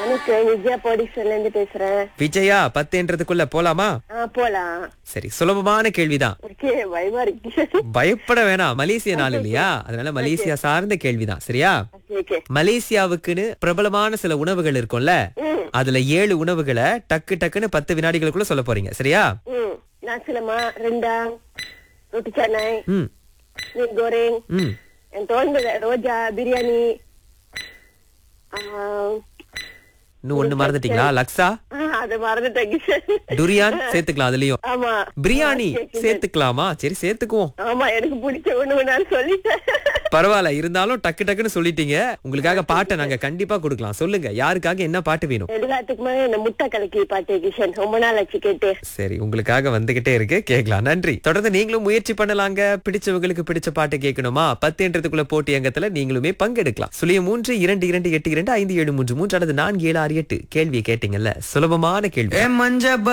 வணக்கம் விஜயா போடிஸ்ல இருந்து பேசுறேன் விஜயா பத்துன்றதுக்குள்ள போலாமா ஆ போலாம் சரி சுலபமான கேள்விதான் ஓகே பயமா இருக்கு பயப்பட வேணாம் மலேசிய நாள் இல்லையா அதனால மலேசியா சார்ந்த கேள்விதான் சரியா ஓகே மலேசியாவுக்குன்னு பிரபலமான சில உணவுகள் இருக்கும்ல ம் அதுல ஏழு உணவுகளை டக்கு டக்குன்னு பத்து வினாடிகளுக்குள்ள சொல்ல போறீங்க சரியா ம் நாசிலமா ரெண்டாங் ரொட்டி சென்னை ம் மீன் கோரேங் ம் என் தோணுது ரோஜா பிரியாணி ஆ, இன்னும் ஒண்ணு மறந்துட்டீங்களா லக்ஸா ஆ, அது மறந்துட்டேன் கிஷன் துரியான் சேர்த்துக்கலாம் அதுலயும் ஆமா பிரியாணி ஆ, கேக்குது. சேர்த்துக்கலாமா சரி சேர்த்துக்குவோம் ஆமா எனக்கு பிடிச்ச ஒண்ணு நான் சொல்லிட்டேன் பரவாயில்ல இருந்தாலும் டக்கு டக்குன்னு சொல்லிட்டீங்க உங்களுக்காக பாட்டை நாங்க கண்டிப்பா கொடுக்கலாம் சொல்லுங்க யாருக்காக என்ன பாட்டு வேணும் எல்லாத்துக்குமே இந்த முட்டை கலக்கி பாட்டு கிஷன் ரொம்ப நாள் ஆச்சு கேட்டு சரி உங்களுக்காக வந்துகிட்டே இருக்கு கேட்கலாம் நன்றி தொடர்ந்து நீங்களும் முயற்சி பண்ணலாங்க பிடிச்சவங்களுக்கு பிடிச்ச பாட்டு கேட்கணுமா பத்துன்றதுக்குள்ள போட்டி அங்கத்துல நீங்களுமே பங்கெடுக்கலாம் சுழிய மூன்று இரண்டு இரண்டு எட்டு இரண்டு ஐந்து ஏழு மூன்று மூன்று அல்லது நான்கு ஏழு ஆறு எட்டு கேள்வியை கேட்டீங்கல்ல சுலபமான கேள்வி மஞ்ச